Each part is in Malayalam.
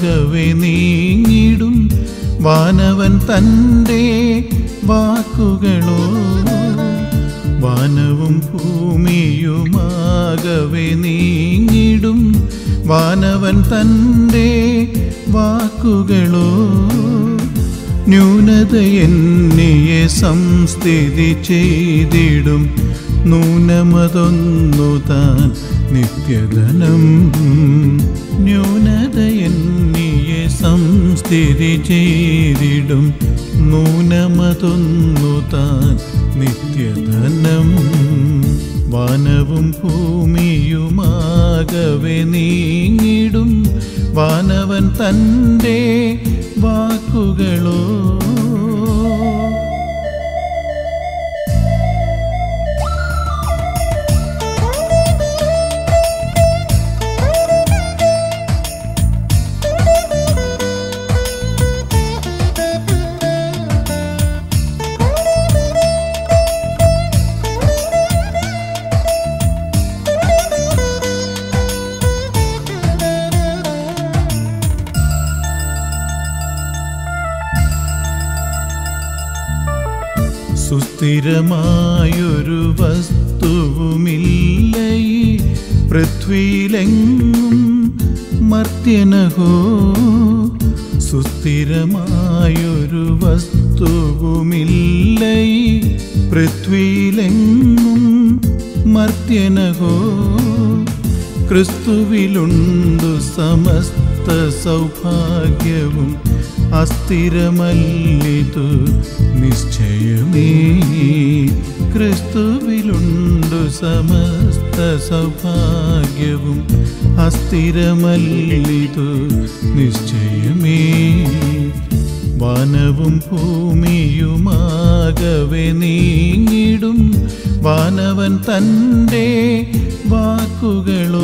ഭൂമിയുമാകവെ നീങ്ങിടും വാനവൻ തൻ്റെ വാക്കുകളോ വാനവും ഭൂമിയുമാകവെ നീങ്ങിടും വാനവൻ തൻ്റെ വാക്കുകളോ ന്യൂനത എന്നിയെ സംസ്ഥിതി ചെയ്തിടും നൂനമതൊന്നു താൻ നിത്യധനം ന്യൂനത എന്നിയെ സംസ്ഥിതി ചെയ്തിടും നൂനമതൊന്നു താൻ നിത്യധനം വാനവും ഭൂമിയുമാകവെ നീങ്ങിടും വാനവൻ തൻ്റെ വാക്കുകളോ സുസ്ഥിരമായൊരു വസ്തുവുമില്ല ഈ പൃഥ്വിയിലെങ്ങും മർത്യനഹോ സുസ്ഥിരമായൊരു വസ്തുവുമില്ല ഈ പൃഥ്വിയിലെങ്ങും മർത്യനഹോ ക്രിസ്തുവിലുണ്ടു സമസ്ത സൗഭാഗ്യവും അസ്ഥിരമല്ലിതു നിശ്ചയമേ ക്രിസ്തുവിലുണ്ടു സമസ്ത സൗഭാഗ്യവും അസ്ഥിരമല്ലിതു നിശ്ചയമേ വാനവും ഭൂമിയുമാകവെ നീങ്ങിടും വാനവൻ തൻ്റെ വാക്കുകളോ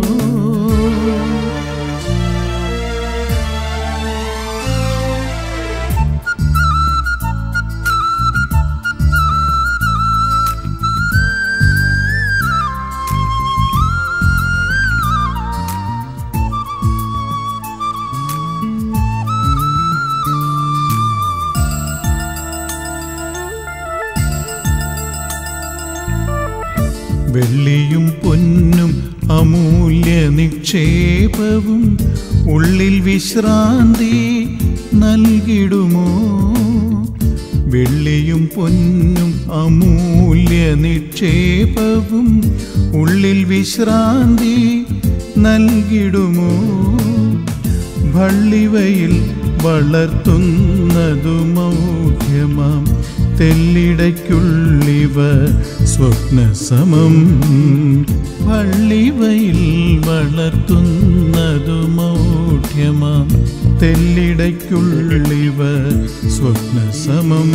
വെള്ളിയും പൊന്നും അമൂല്യ നിക്ഷേപവും ഉള്ളിൽ വിശ്രാന്തി നൽകിടുമോ വെള്ളിയും പൊന്നും അമൂല്യ നിക്ഷേപവും ഉള്ളിൽ വിശ്രാന്തി നൽകിടുമോ ഭള്ളിവയിൽ വളർത്തുന്നതു മൗഢ്യമാം തെല്ലിടയ്ക്കുള്ളിവ സ്വപ്നസമം പള്ളിവയിൽ വളർത്തുന്നതു മൗഢ്യമാം തെല്ലിടയ്ക്കുള്ളിവ സ്വപ്നസമം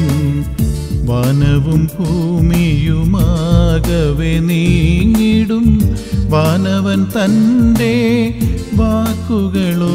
വാനവും ഭൂമിയുമാകവെ നീങ്ങിടും വാനവൻ തൻ്റെ വാക്കുകളോ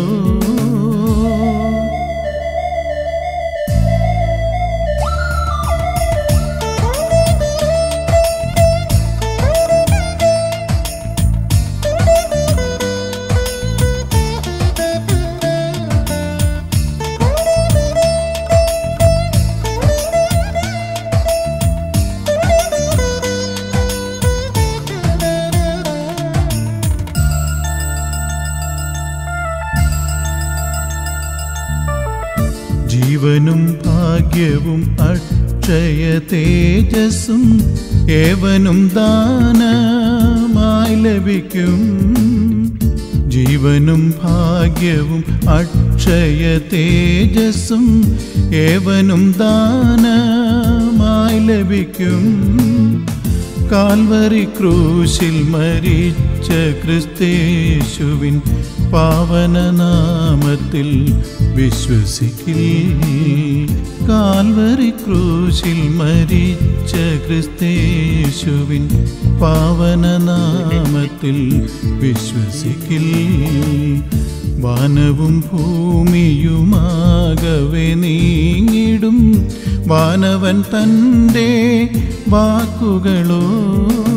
ജീവനും ഭാഗ്യവും അക്ഷയ തേജസ്സും ഏവനും ദാനമായി ലഭിക്കും ജീവനും ഭാഗ്യവും അക്ഷയ തേജസ്സും ഏവനും ദാനമായി ലഭിക്കും കാൽവറി ക്രൂശിൽ മരിച്ച ക്രിസ്തേശുവിൻ പാവനനാമത്തിൽ വിശ്വസിക്കിൽ കാൽവറി ക്രൂശിൽ മരിച്ച ക്രിസ്തേശുവിൻ പാവനനാമത്തിൽ വിശ്വസിക്കിൽ വാനവും ഭൂമിയുമാകവെ നീങ്ങിടും വാനവൻ തൻ്റെ വാക്കുകളോ